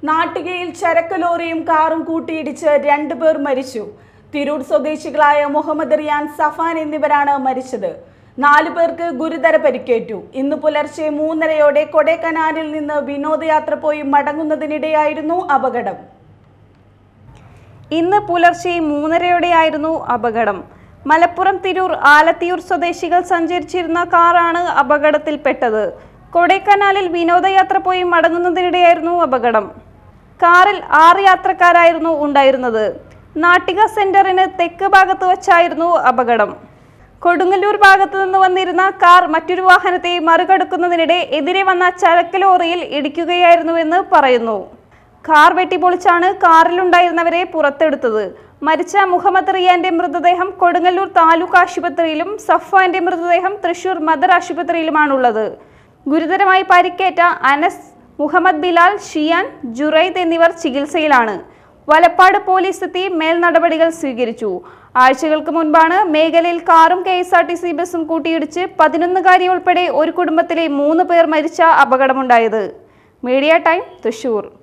നാട്ടികയിൽ ചരക്ക് ലോറിയും കാറും കൂട്ടിയിടിച്ച് രണ്ടുപേർ മരിച്ചു തിരൂർ സ്വദേശികളായ മുഹമ്മദ് റിയാൻ സഫാൻ എന്നിവരാണ് മരിച്ചത് നാലു പേർക്ക് ഗുരുതര പരിക്കേറ്റു ഇന്ന് പുലർച്ചെ മൂന്നരയോടെ കൊടൈക്കനാലിൽ നിന്ന് വിനോദയാത്ര പോയി മടങ്ങുന്നതിനിടെയായിരുന്നു അപകടം ഇന്ന് പുലർച്ചെ മൂന്നരയോടെയായിരുന്നു അപകടം മലപ്പുറം തിരൂർ ആലത്തിയൂർ സ്വദേശികൾ സഞ്ചരിച്ചിരുന്ന കാറാണ് അപകടത്തിൽപ്പെട്ടത് കൊടൈക്കനാലിൽ വിനോദയാത്ര പോയി മടങ്ങുന്നതിനിടെയായിരുന്നു അപകടം കാറിൽ ആറ് യാത്രക്കാരായിരുന്നു ഉണ്ടായിരുന്നത് നാട്ടിക സെന്ററിന് തെക്ക് ഭാഗത്ത് വച്ചായിരുന്നു അപകടം കൊടുങ്ങല്ലൂർ ഭാഗത്തു നിന്ന് വന്നിരുന്ന കാർ മറ്റൊരു വാഹനത്തെ മറികടക്കുന്നതിനിടെ എതിരെ വന്ന ചരക്ക് ലോറിയിൽ ഇടിക്കുകയായിരുന്നുവെന്ന് പറയുന്നു കാർ വെട്ടിപ്പൊളിച്ചാണ് കാറിലുണ്ടായിരുന്നവരെ പുറത്തെടുത്തത് മരിച്ച മുഹമ്മദ് റിയാന്റെ മൃതദേഹം കൊടുങ്ങല്ലൂർ താലൂക്ക് ആശുപത്രിയിലും സഫാന്റെ മൃതദേഹം തൃശൂർ മദർ ആശുപത്രിയിലുമാണുള്ളത് ഗുരുതരമായി പരിക്കേറ്റ അനസ് മുഹമ്മദ് ബിലാൽ ഷിയാൻ ജുറൈദ് എന്നിവർ ചികിത്സയിലാണ് വലപ്പാട് പോലീസ് എത്തി മേൽ നടപടികൾ സ്വീകരിച്ചു ആഴ്ചകൾക്ക് മുൻപാണ് മേഖലയിൽ കാറും K S R T C ബസും കൂട്ടിയിടിച്ച് പതിനൊന്നുകാരി ഉൾപ്പെടെ ഒരു കുടുംബത്തിലെ മൂന്ന് പേർ മരിച്ച അപകടമുണ്ടായത് മീഡിയ ടൈം തൃശൂർ